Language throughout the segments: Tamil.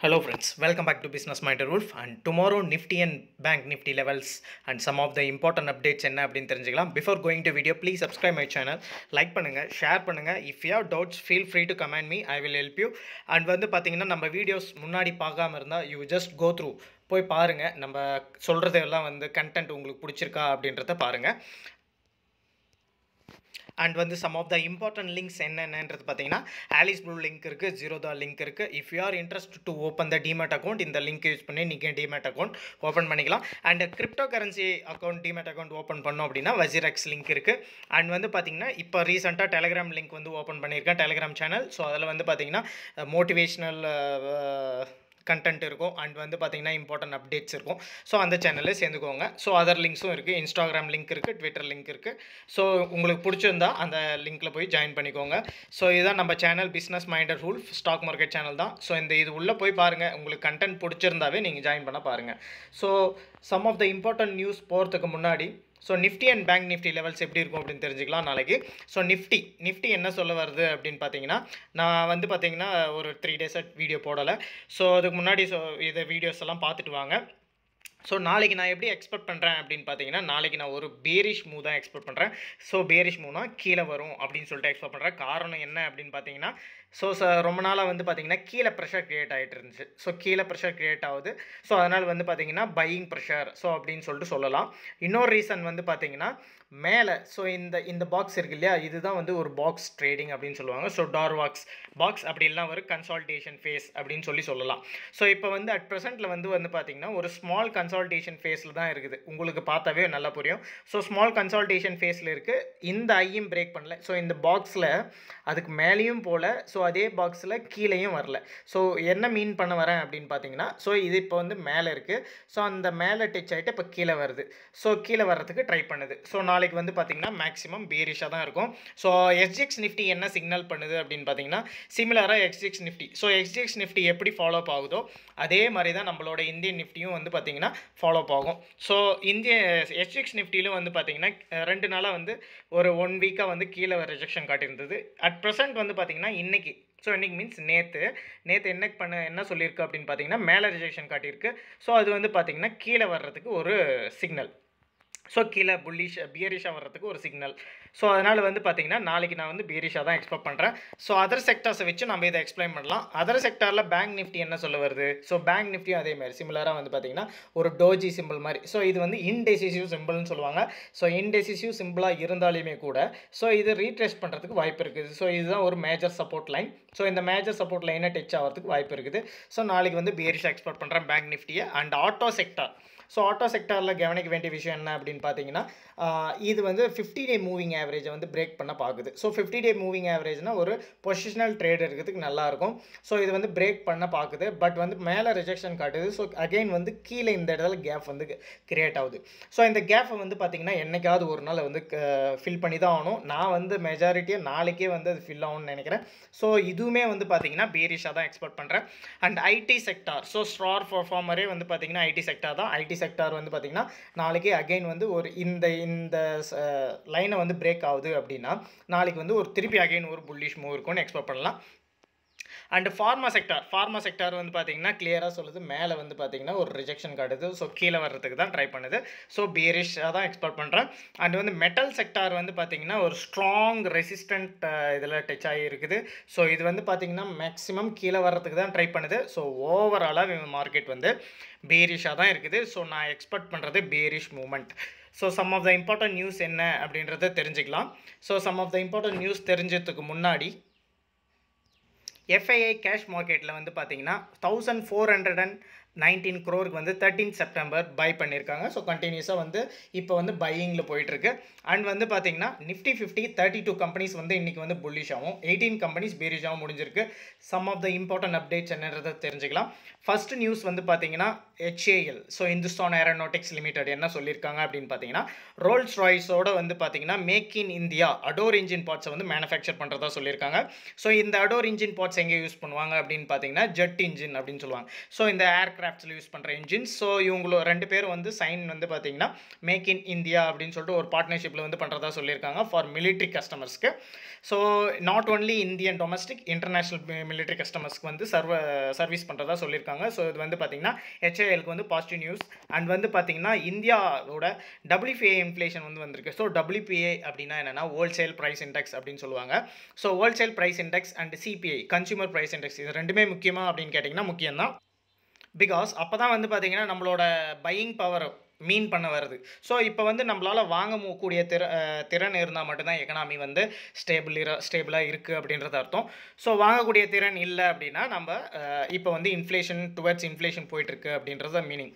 Hello friends, welcome back to Business Minded Wolf and tomorrow Nifty and Bank Nifty levels and some of the important updates என்ன அப்படின்னு தெரிஞ்சுக்கலாம் before going to video please subscribe my channel like பண்ணுங்கள் ஷேர் பண்ணுங்கள் if you have doubts feel free to comment me I will help you and வந்து பார்த்தீங்கன்னா நம்ம வீடியோஸ் முன்னாடி பார்க்காம இருந்தால் you just go through போய் பாருங்கள் நம்ம சொல்கிறது எல்லாம் வந்து கண்டென்ட் உங்களுக்கு பிடிச்சிருக்கா அப்படின்றத பாருங்கள் அண்ட் வந்து some of the important links என்னென்னன்றது பார்த்தீங்கன்னா ஆலிஸ் ப்ளூ லிங்க் இருக்குது ஜீரோதா லிங்க் இருக்குது if you are interest to open the demat account இந்த லிங்க் யூஸ் பண்ணி நீங்கள் டிமேட் அக்கௌண்ட் ஓப்பன் பண்ணிக்கலாம் and cryptocurrency account demat account open பண்ணோம் அப்படின்னா வஜிரெக்ஸ் லிங்க் இருக்குது அண்ட் வந்து பார்த்தீங்கன்னா இப்போ ரீசெண்டாக டெலிகிராம் லிங்க் வந்து ஓப்பன் பண்ணியிருக்கேன் டெலிகிராம் சேனல் ஸோ அதில் வந்து பார்த்தீங்கன்னா மோட்டிவேஷ்னல் கண்டென்ட் இருக்கும் அண்ட் வந்து பார்த்தீங்கன்னா இம்பார்ட்டன்ட் அப்டேட்ஸ் இருக்கும் ஸோ அந்த சேனலில் சேர்ந்துக்கோங்க ஸோ அதர் லிங்க்ஸும் இருக்குது இன்ஸ்டாகிராம் லிங்க் இருக்குது ட்விட்டர் லிங்க் இருக்குது ஸோ உங்களுக்கு பிடிச்சிருந்தா அந்த லிங்க்கில் போய் ஜாயின் பண்ணிக்கோங்க ஸோ இதுதான் நம்ம channel business minded rule stock market channel தான் ஸோ இந்த இது உள்ளே போய் பாருங்கள் உங்களுக்கு கண்டென்ட் பிடிச்சிருந்தாவே நீங்கள் ஜாயின் பண்ண பாருங்கள் so some of the important news போகிறதுக்கு முன்னாடி so Nifty and bank Nifty levels எப்படி இருக்கும் அப்படின்னு தெரிஞ்சுக்கலாம் நாளைக்கு ஸோ நிஃப்டி நிஃப்டி என்ன சொல்ல வருது அப்படின்னு பார்த்தீங்கன்னா நான் வந்து பார்த்தீங்கன்னா ஒரு த்ரீ டேஸாக வீடியோ போடலை ஸோ அதுக்கு முன்னாடி ஸோ இதை வீடியோஸ் எல்லாம் பார்த்துட்டு வாங்க ஸோ நாளைக்கு நான் எப்படி எக்ஸ்பெக்ட் பண்ணுறேன் அப்படின்னு பார்த்தீங்கன்னா நாளைக்கு நான் ஒரு பேரிஷ் மூவ் தான் எக்ஸ்பெக்ட் பண்ணுறேன் ஸோ பேரிஷ் மூவ்னா கீழே வரும் அப்படின்னு சொல்லிட்டு எக்ஸ்பெக்ட் பண்ணுறேன் காரணம் என்ன அப்படின்னு பார்த்தீங்கன்னா ஸோ ச ரொம்ப நாளாக வந்து பார்த்தீங்கன்னா கீழே ப்ரெஷர் க்ரியேட் ஆகிட்டு இருந்துச்சு ஸோ கீழே ப்ரெஷர் க்ரியேட் ஆகுது ஸோ அதனால் வந்து பார்த்தீங்கன்னா பையிங் ப்ரெஷர் ஸோ அப்படின்னு சொல்லிட்டு சொல்லலாம் இன்னொரு ரீசன் வந்து பார்த்தீங்கன்னா மேலே ஸோ இந்த இந்த பாக்ஸ் இருக்கு இல்லையா இதுதான் வந்து ஒரு பாக்ஸ் ட்ரேடிங் அப்படின்னு சொல்லுவாங்க ஸோ டார் பாக்ஸ் பாக்ஸ் அப்படி இல்லைனா ஒரு கன்சால்டேஷன் ஃபேஸ் அப்படின்னு சொல்லி சொல்லலாம் ஸோ இப்போ வந்து அட் ப்ரெசென்ட்டில் வந்து வந்து பார்த்தீங்கன்னா ஒரு ஸ்மால் கன்சால்டேஷன் ஃபேஸில் தான் இருக்குது உங்களுக்கு பார்த்தாவே நல்லா புரியும் ஸோ ஸ்மால் கன்சால்டேஷன் ஃபேஸில் இருக்குது இந்த ஐயும் பிரேக் பண்ணல ஸோ இந்த பாக்ஸில் அதுக்கு மேலேயும் போகல ஸோ அதே பாக்ஸில் கீழேயும் வரல ஸோ என்ன மீன் பண்ண வரேன் அப்படின்னு பார்த்தீங்கன்னா ஸோ இது இப்போ வந்து மேலே இருக்குது ஸோ அந்த மேலே டச் ஆகிட்டு இப்போ கீழே வருது ஸோ கீழே வர்றதுக்கு ட்ரை பண்ணுது ஸோ நாளைக்கு வந்து பார்த்தீங்கன்னா மேக்ஸிமம் பேரிஷாக தான் இருக்கும் ஸோ எஸ்ஜிஎக்ஸ் நிஃப்டி என்ன சிக்னல் பண்ணுது அப்படின்னு பார்த்தீங்கன்னா சிமிலராக SGX Nifty so SGX Nifty எப்படி ஃபாலோ அப் ஆகுதோ அதே மாதிரி தான் நம்மளோட இந்தியன் நிஃப்டியும் வந்து பார்த்தீங்கன்னா ஃபாலோ அப் ஆகும் ஸோ இந்திய எஸ்ஜிஎக்ஸ் நிஃப்டியிலும் வந்து பார்த்தீங்கன்னா ரெண்டு நாளாக வந்து ஒரு ஒன் வீக்காக வந்து கீழே ரிஜெக்ஷன் காட்டியிருந்தது அட் ப்ரெசென்ட் வந்து பார்த்தீங்கன்னா இன்றைக்கி ஸோ இன்றைக்கி மீன்ஸ் நேற்று நேற்று என்ன பண்ண என்ன சொல்லியிருக்கு அப்படின்னு பார்த்தீங்கன்னா மேலே ரிஜெக்ஷன் காட்டியிருக்கு ஸோ அது வந்து பார்த்தீங்கன்னா கீழே வர்றதுக்கு ஒரு சிக்னல் ஸோ கீழே புல்லிஷ் பியரிஷாக வர்றதுக்கு ஒரு சிக்னல் ஸோ அதனால் வந்து பார்த்தீங்கன்னா நாளைக்கு நான் வந்து பியரிஷாக தான் எக்ஸ்பெக்ட் பண்ணுறேன் ஸோ அதர் செக்டர்ஸை வச்சு நம்ம இதை எக்ஸ்பிளைன் பண்ணலாம் அதர் செக்டாரில் பேங்க் நிஃப்டி என்ன சொல்ல வருது ஸோ பேங்க் நிஃப்டியும் அதே மாதிரி சிமிலராக வந்து பார்த்தீங்கன்னா ஒரு டோஜி சிம்பிள் மாதிரி ஸோ இது வந்து இன்டெசிசிவ் சிம்பிள்னு சொல்லுவாங்க ஸோ இன்டெசிசிவ் சிம்பிளாக இருந்தாலுமே கூட ஸோ இது ரீட்ரெஸ் பண்ணுறதுக்கு வாய்ப்பு இருக்குது ஸோ இதுதான் ஒரு மேஜர் சப்போர்ட் லைன் ஸோ இந்த மேஜர் சப்போர்ட் லைனை டச் ஆகிறதுக்கு வாய்ப்பு இருக்குது ஸோ நாளைக்கு வந்து பியரிஷாக எக்ஸ்பெக்ட் பண்ணுறேன் பேங்க் நிஃப்டியை and auto sector so auto செக்டாரில் கவனிக்க வேண்டிய விஷயம் என்ன அப்படின்னு பார்த்தீங்கன்னா இது வந்து ஃபிஃப்டி டே மூவிங் ஆவரேஜை வந்து பிரேக் பண்ண பார்க்குது ஸோ ஃபிஃப்டி டே மூவிங் ஆவரேஜ்னால் ஒரு பொசிஷனல் ட்ரேட் இருக்கிறதுக்கு நல்லாயிருக்கும் ஸோ இது வந்து பிரேக் பண்ண பார்க்குது பட் வந்து மேலே ரிஜெக்ஷன் காட்டுது ஸோ அகெயின் வந்து கீழே இந்த இடத்துல கேப் வந்து கிரியேட் ஆகுது ஸோ இந்த கேப்பை வந்து பார்த்திங்கன்னா என்றைக்காவது ஒரு நாள் வந்து ஃபில் பண்ணி தான் ஆகணும் நான் வந்து மெஜாரிட்டியாக நாளைக்கே வந்து அது ஃபில் ஆகும்னு நினைக்கிறேன் ஸோ இதுவுமே வந்து பார்த்திங்கன்னா பேரிஷாக தான் எக்ஸ்பெக்ட் பண்ணுறேன் and IT sector so star பர்ஃபார்மரே வந்து பார்த்திங்கன்னா ஐடி செக்டார் தான் ஐடி செக்டார் வந்து பார்த்திங்கன்னா நாளைக்கு அகெயின் வந்து ஒரு இந்த இந்த லைனை வந்து பிரேக் ஆகுது அப்படின்னா நாளைக்கு வந்து ஒரு திருப்பி அகெயின் ஒரு புல்லிஷ் மூவ் இருக்கும்னு எக்ஸ்பெக்ட் பண்ணலாம் and pharma sector pharma sector வந்து பார்த்தீங்கன்னா கிளியராக சொல்லுது மேலே வந்து பார்த்தீங்கன்னா ஒரு ரிஜெக்ஷன் காட்டுது ஸோ கீழே வர்றதுக்கு தான் ட்ரை பண்ணுது ஸோ பியரிஷாக தான் எக்ஸ்பெக்ட் பண்ணுறேன் அண்ட் வந்து மெட்டல் செக்டார் வந்து பார்த்தீங்கன்னா ஒரு ஸ்ட்ராங் ரெசிஸ்டன்ட் இதில் டச் ஆகி இருக்குது ஸோ இது வந்து பார்த்தீங்கன்னா மேக்ஸிமம் கீழே வர்றதுக்கு தான் ட்ரை பண்ணுது ஸோ ஓவராலாக மார்க்கெட் வந்து பேரிஷாக தான் இருக்குது ஸோ நான் எக்ஸ்பெக்ட் பண்ணுறது bearish moment so some of the important news என்ன அப்படின்றத தெரிஞ்சுக்கலாம் so some of the important news தெரிஞ்சதுக்கு முன்னாடி எஃப்ஐஐ கேஷ் மார்க்கெட்டில் வந்து பார்த்தீங்கன்னா thousand four hundred and nineteen க்ரோருக்கு வந்து தேர்ட்டீன் செப்டம்பர் பை பண்ணியிருக்காங்க ஸோ கண்டினியூஸாக வந்து இப்போ வந்து பையிங்கில் போயிட்டுருக்கு அண்ட் வந்து பார்த்தீங்கன்னா Nifty fifty thirty two companies வந்து இன்றைக்கி வந்து புல்லிஷ் ஆகும் எயிட்டீன் கம்பெனிஸ் பேரிஷாகவும் முடிஞ்சிருக்கு some of the important updates என்னன்றதை தெரிஞ்சுக்கலாம் ஃபஸ்ட்டு நியூஸ் வந்து பார்த்தீங்கன்னா HAL so Hindustan Aeronautics Limited என்ன சொல்லியிருக்காங்க அப்படின்னு பார்த்தீங்கன்னா ரோல்ஸ் ராய்ஸோட வந்து பார்த்தீங்கன்னா make in India Adour engine பார்ட்ஸை வந்து மேனுஃபேக்சர் பண்ணுறதா சொல்லியிருக்காங்க ஸோ இந்த அடோர் இன்ஜின் பார்ட்ஸ் எங்கே யூஸ் பண்ணுவாங்க அப்படின்னு பார்த்தீங்கன்னா ஜெட் இன்ஜின் அப்படின்னு சொல்லுவாங்க ஸோ இந்த ஏர்க்ராஃப்ட் ஏர்கிராஃப்ட்ஸில் யூஸ் பண்ணுற இன்ஜின்ஸ் ஸோ இவங்களோ ரெண்டு பேரும் வந்து சைன் வந்து பார்த்தீங்கன்னா மேக் இன் இந்தியா அப்படின்னு சொல்லிட்டு ஒரு பார்ட்னர்ஷிப்பில் வந்து பண்ணுறதா சொல்லியிருக்காங்க ஃபார் மிலிட்ரி கஸ்டமர்ஸ்க்கு so not only Indian domestic international military கஸ்டமர்ஸ்க்கு வந்து சர்வ சர்வீஸ் பண்ணுறதா சொல்லியிருக்காங்க ஸோ இது வந்து பார்த்தீங்கன்னா ஹெச்ஏஎலுக்கு வந்து பாசிட்டிவ் நியூஸ் அண்ட் வந்து பார்த்தீங்கன்னா இந்தியாவோட டபிள்யூபிஏ இன்ஃப்ளேஷன் வந்து வந்திருக்கு ஸோ டபிள்யூபிஏ அப்படின்னா என்னென்னா ஹோல்சேல் ப்ரைஸ் இண்டெக்ஸ் அப்படின்னு சொல்லுவாங்க so wholesale price index and CPI consumer price index இது ரெண்டுமே முக்கியமா அப்படின்னு கேட்டிங்கன்னா முக்கியம்தான் பிகாஸ் அப்போ தான் வந்து பார்த்தீங்கன்னா நம்மளோட பையிங் பவர் மீன் பண்ண வருது ஸோ இப்போ வந்து நம்மளால் வாங்க மு- கூடிய திற அஹ் திறன் இருந்தால் மட்டும்தான் எக்கனாமி வந்து ஸ்டேபிள் ஸ்டேபிளாக இருக்குது அப்படின்றது அர்த்தம் ஸோ வாங்கக்கூடிய திறன் இல்லை அப்படின்னா நம்ம அஹ், இப்போ வந்து இன்ஃப்ளேஷன் டுவர்ட்ஸ் இன்ஃப்ளேஷன் போயிட்டுருக்கு அப்படின்றது மீனிங்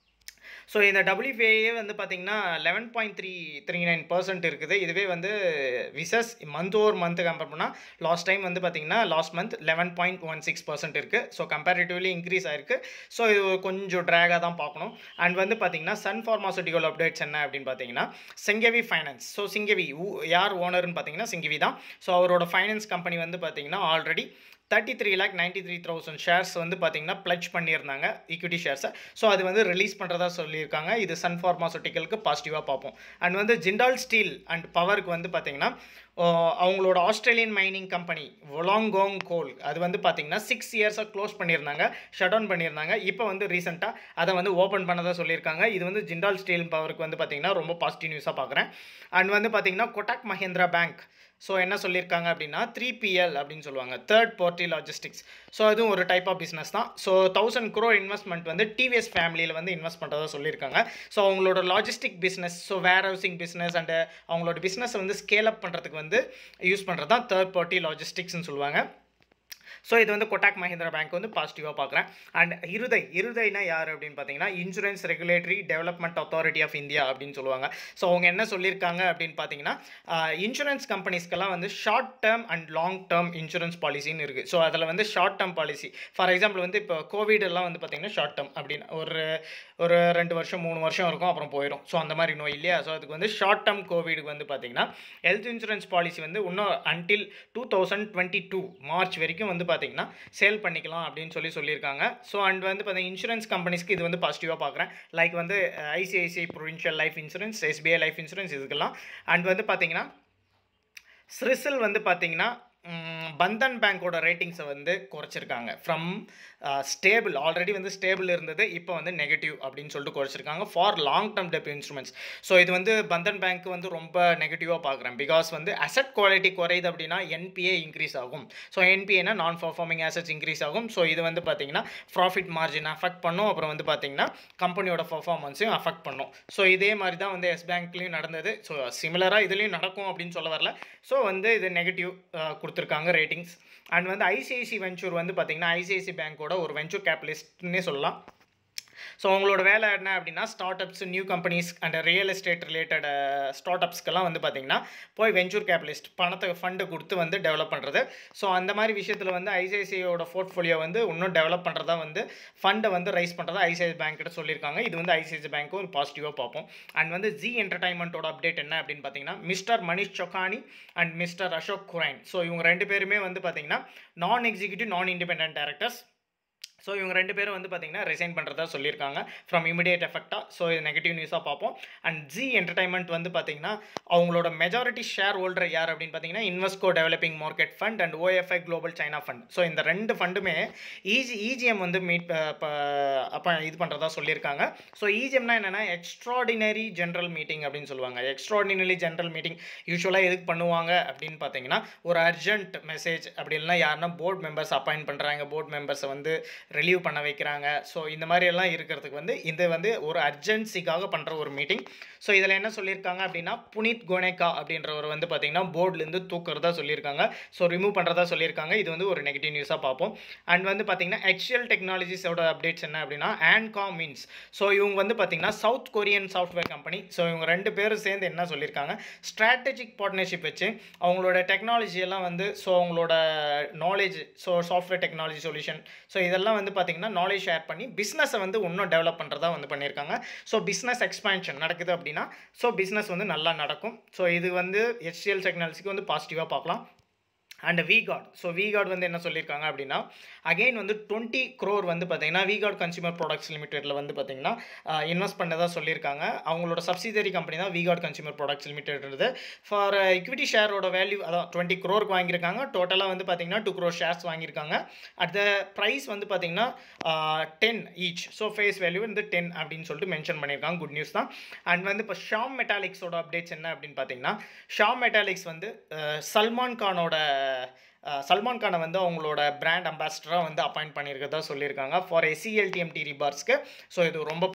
ஸோ இந்த டபிள்யூபிஏ வந்து பார்த்தீங்கன்னா eleven point three three nine percent இருக்குது இதுவே வந்து versus month over month compare பண்ணால் லாஸ்ட் டைம் வந்து பார்த்தீங்கன்னா last month eleven point one six percent இருக்குது ஸோ கம்பேரிட்டிவ்லி இன்க்ரீஸ் ஆயிருக்கு ஸோ இது கொஞ்சம் ட்ராகாக தான் பார்க்கணும் அண்ட் வந்து பார்த்தீங்கன்னா சன் ஃபார்மாசூட்டிக்கல் அப்டேட்ஸ் என்ன அப்படின்னு பார்த்தீங்கன்னா சிங்கவி ஃபைனான்ஸ் ஸோ சிங்கவி ஊ- யார் ஓனர்னு பார்த்தீங்கன்னா சிங்கவி தான் ஸோ அவரோட ஃபைனான்ஸ் கம்பெனி வந்து பார்த்தீங்கன்னா already thirty three lakh ninety three thousand shares வந்து பார்த்தீங்கன்னா ப்ளட்ஜ் பண்ணியிருந்தாங்க ஈக்விட்டி ஷேர்ஸை ஸோ அது வந்து ரிலீஸ் பண்ணுறதா சொல்லியிருக்காங்க இது சன் ஃபார்மாசூட்டிக்கலுக்கு பாசிட்டிவாக பார்ப்போம் அண்ட் வந்து ஜிண்டால் ஸ்டீல் அண்ட் பவருக்கு வந்து பார்த்தீங்கன்னா ஓ, அவங்களோட Australian mining company Wollongong coal அது வந்து பார்த்தீங்கன்னா சிக்ஸ் இயர்ஸாக க்ளோஸ் பண்ணியிருந்தாங்க ஷட் டவுன் பண்ணியிருந்தாங்க இப்போ வந்து ரீசெண்டாக அதை வந்து ஓப்பன் பண்ணதா சொல்லியிருக்காங்க இது வந்து ஜிண்டால் ஸ்டீல் பவருக்கு வந்து பார்த்தீங்கன்னா ரொம்ப பாசிட்டிவ் நியூஸாக பார்க்குறேன் அண்ட் வந்து பார்த்தீங்கன்னா கொட்டாக் மஹேந்திரா பேங்க் ஸோ என்ன சொல்லியிருக்காங்க அப்படின்னா த்ரீ பிஎல் அப்படின்னு சொல்லுவாங்க தேர்ட் பார்ட்டி லாஜிஸ்டிக்ஸ் ஸோ அதுவும் ஒரு டைப் ஆஃப் பிஸ்னஸ் தான் ஸோ தௌசண்ட் க்ரோ இன்வெஸ்ட்மெண்ட் வந்து டிவிஎஸ் ஃபேமிலியில் வந்து இன்வெஸ்ட் பண்ணுறதா சொல்லியிருக்காங்க ஸோ அவங்களோட logistic business so warehousing business and அவங்களோட பிஸ்னஸை வந்து ஸ்கேல் அப் பண்ணுறதுக்கு வந்து யூஸ் பண்ணுறது தான் தேர்ட் பார்ட்டி லாஜிஸ்டிக்ஸ்னு சொல்லுவாங்க ஸோ இது வந்து கொட்டாக் மஹிந்திரா பேங்க் வந்து பாசிட்டிவாக பார்க்குறேன் அண்ட் இருதை இருதைனா யார் அப்படின்னு பார்த்தீங்கன்னா insurance regulatory development authority of India அப்படின்னு சொல்லுவாங்க ஸோ அவங்க என்ன சொல்லியிருக்காங்க அப்படின்னு பார்த்தீங்கன்னா இன்சூரன்ஸ் கம்பெனிஸ்க்கெல்லாம் வந்து short term and long term insurance பாலிசின்னு இருக்குது ஸோ அதில் வந்து short term policy for example வந்து இப்போ கோவிட் எல்லாம் வந்து பார்த்தீங்கன்னா ஷார்ட் டேர்ம் அப்படின்னு ஒரு ஒரு ரெண்டு வருஷம் மூணு வருஷம் இருக்கும் அப்புறம் போயிடும் ஸோ அந்த மாதிரி நோய் இல்லையா ஸோ அதுக்கு வந்து ஷார்ட் டேர்ம் கோவிடுக்கு வந்து பார்த்தீங்கன்னா ஹெல்த் இன்சூரன்ஸ் பாலிசி வந்து இன்னும் until two thousand twenty two March வரைக்கும் வந்து பார்த்தீங்கன்னா சேல் பண்ணிக்கலாம் அப்படின்னு சொல்லி சொல்லியிருக்காங்க ஸோ அண்ட் வந்து பார்த்தீங்கன்னா இன்சூரன்ஸ் கம்பெனிஸ்க்கு இது வந்து பாசிட்டிவாக பார்க்குறேன் லைக் வந்து ICICI Prudential life insurance SBI life insurance இதுக்கெல்லாம் அண்ட் வந்து பார்த்தீங்கன்னா ஸ்ரிசில் வந்து பார்த்தீங்கன்னா ம், பந்தன் பேங்கோட ரேட்டிங்ஸை வந்து குறைச்சிருக்காங்க ஃப்ரம் ஸ்டேபிள் ஆல்ரெடி வந்து ஸ்டேபிள் இருந்தது இப்போ வந்து நெகட்டிவ் அப்படின்னு சொல்லிட்டு குறைச்சிருக்காங்க for long term debt instruments so இது வந்து பந்தன் பேங்க் வந்து ரொம்ப நெகட்டிவாக பார்க்குறேன் பிகாஸ் வந்து அசட் குவாலிட்டி குறையுது அப்படின்னா என்பிஏ இன்க்ரீஸ் ஆகும் ஸோ என்பிஏனா நான் பர்ஃபார்மிங் அசட்ஸ் இன்க்ரீஸ் ஆகும் ஸோ இது வந்து பார்த்தீங்கன்னா ப்ராஃபிட் மார்ஜின் அஃபெக்ட் பண்ணும் அப்புறம் வந்து பார்த்தீங்கன்னா கம்பெனியோட பர்ஃபார்மன்ஸையும் அஃபெக்ட் பண்ணும் ஸோ இதே மாதிரி தான் வந்து எஸ் பேங்க்லேயும் நடந்தது ஸோ சிமிலராக இதுலேயும் நடக்கும் அப்படின்னு சொல்ல வரல ஸோ வந்து இது நெகட்டிவ் கொடுத்துருக்காங்க ரேட்டிங்ஸ் அண்ட் வந்து ஐசிஐசி வெஞ்சூர் வந்து பார்த்தீங்கன்னா ஐசிஐசி பேங்க்கோட ஒரு வெஞ்சூர் கேபிட்டலிஸ்ட்னே சொல்லலாம் ஸோ அவங்களோட வேலை என்ன அப்படின்னா startups new companies and real estate related start அப்ஸ்க்கெல்லாம் வந்து பார்த்தீங்கன்னா போய் வெஞ்சூர் கேபிட்டலிஸ்ட் பணத்தை ஃபண்டு கொடுத்து வந்து டெவலப் பண்ணுறது ஸோ அந்த மாதிரி விஷயத்தில் வந்து ஐசிஐசியோட போர்ட்ஃபோலியோ வந்து இன்னும் டெவலப் பண்ணுறதா வந்து ஃபண்டை வந்து ரைஸ் பண்ணுறதா ஐசிஐசி பேங்க் கிட்ட சொல்லியிருக்காங்க இது வந்து ஐசிஐசி பேங்க்கும் ஒரு பாசிட்டிவாக பார்ப்போம் அண்ட் வந்து ஜி என்டர்டைன்மெண்ட்டோட அப்டேட் என்ன அப்படின்னு பார்த்தீங்கன்னா mister Manish Chokhani and mister Ashok Kurien so இவங்க ரெண்டு பேருமே வந்து பார்த்தீங்கன்னா நான் எக்ஸிக்யூட்டிவ் நான் இண்டிபெண்டன்ட் டேரக்டர்ஸ் ஸோ இவங்க ரெண்டு பேரும் வந்து பார்த்தீங்கன்னா ரிசைன் பண்ணுறதா சொல்லியிருக்காங்க ஃப்ரம் இமிடியேட் எஃபெக்டாக ஸோ இது நெகட்டிவ் நியூஸாக பார்ப்போம் அண்ட் ஜி என்டர்டைன்மெண்ட் வந்து பார்த்தீங்கன்னா அவங்களோட மெஜாரிட்டி ஷேர் ஹோல்டர் யார் அப்படின்னு பார்த்தீங்கன்னா Invesco developing market fund and OFI global China fund so இந்த ரெண்டு ஃபண்டுமே ஈஜி இஜிஎம் வந்து மீட் அப்போ இது பண்ணுறதா சொல்லியிருக்காங்க ஸோ இஜிஎம்னா என்னென்னா எக்ஸ்ட்ராடினரி ஜென்ரல் மீட்டிங் அப்படின்னு சொல்லுவாங்க எக்ஸ்ட்ராடினரி ஜென்ரல் மீட்டிங் யூஸ்வலாக எதுக்கு பண்ணுவாங்க அப்படின்னு பார்த்தீங்கன்னா ஒரு அர்ஜென்ட் மெசேஜ் அப்படி இல்லைனா யாருன்னா போர்ட் மெம்பர்ஸ் அப்பாயிண்ட் பண்ணுறாங்க போர்ட் மெம்பர்ஸை வந்து ரிலீவ் பண்ண வைக்கிறாங்க ஸோ இந்த மாதிரி எல்லாம் இருக்கிறதுக்கு வந்து இது வந்து ஒரு அர்ஜென்சிக்காக பண்ணுற ஒரு மீட்டிங் ஸோ இதில் என்ன சொல்லியிருக்காங்க அப்படின்னா புனித் கோனேகா அப்படின்றவர் வந்து பார்த்தீங்கன்னா போர்ட்லேருந்து தூக்குறதா சொல்லியிருக்காங்க ஸோ ரிமூவ் பண்ணுறதா சொல்லியிருக்காங்க இது வந்து ஒரு நெகட்டிவ் நியூஸாக பார்ப்போம் அண்ட் வந்து பார்த்தீங்கன்னா ஹெச்எல் டெக்னாலஜிஸோட அப்டேட்ஸ் என்ன அப்படின்னா ஆன்காம் மீன்ஸ் ஸோ இவங்க வந்து பார்த்தீங்கன்னா South Korean software company so இவங்க ரெண்டு பேரும் சேர்ந்து என்ன சொல்லியிருக்காங்க ஸ்ட்ராட்டஜிக் பார்ட்னர்ஷிப் வச்சு அவங்களோட டெக்னாலஜி எல்லாம் வந்து ஸோ அவங்களோட knowledge so software technology solution so இதெல்லாம் வந்து பார்த்தீங்கன்னா நாலேஜ் ஷேர் பண்ணி பிஸ்னஸை வந்து இன்னும் டெவலப் பண்ணுறதா வந்து பண்ணியிருக்காங்க ஸோ பிஸ்னஸ் எக்ஸ்பேன்ஷன் நடக்குது அப்படின்னா ஸோ பிஸ்னஸ் வந்து நல்லா நடக்கும் ஸோ இது வந்து ஹெச்சிஎல் டெக்னாலஜிக்கு வந்து பாசிட்டிவாக பார்க்கலாம் அண்ட் விகார்ட் ஸோ விகார்ட் வந்து என்ன சொல்லியிருக்காங்க அப்படின்னா அகைன் வந்து டுவெண்ட்டி க்ரோர் வந்து பார்த்தீங்கன்னா விகார்ட் கன்சியூமர் ப்ராடக்ட்ஸ் லிமிடெட்டில் வந்து பார்த்தீங்கன்னா இன்வெஸ்ட் பண்ணதாக சொல்லியிருக்காங்க அவங்களோட சப்சிடரி கம்பெனி தான் VGuard consumer products limited for equity ஷேரோட வேல்யூ அதான் டுவெண்ட்டி க்ரோருக்கு வாங்கியிருக்காங்க டோட்டலாக வந்து பார்த்தீங்கன்னா டூ க்ரோர் ஷேர்ஸ் வாங்கியிருக்காங்க அட் த ப்ரைஸ் வந்து பார்த்தீங்கன்னா ten each so face value வந்து டென் அப்படின்னு சொல்லிட்டு மென்ஷன் பண்ணியிருக்காங்க குட் நியூஸ் தான் அண்ட் வந்து இப்போ ஷாம் மெட்டாலிக்ஸோட அப்டேட்ஸ் என்ன அப்படின்னு பார்த்தீங்கன்னா ஷாம் மெட்டாலிக்ஸ் வந்து அஹ், சல்மான் கானோட அஹ், சல்மான் கானை வந்து அவங்களோட பிராண்ட் அம்பாசிடராக வந்து அப்பாயிண்ட் பண்ணியிருக்கதா சொல்லியிருக்காங்க ஃபார் எஸ்சிஎல்டிஎம்டி ரிபார்ஸ்க்கு ஸோ இது ரொம்ப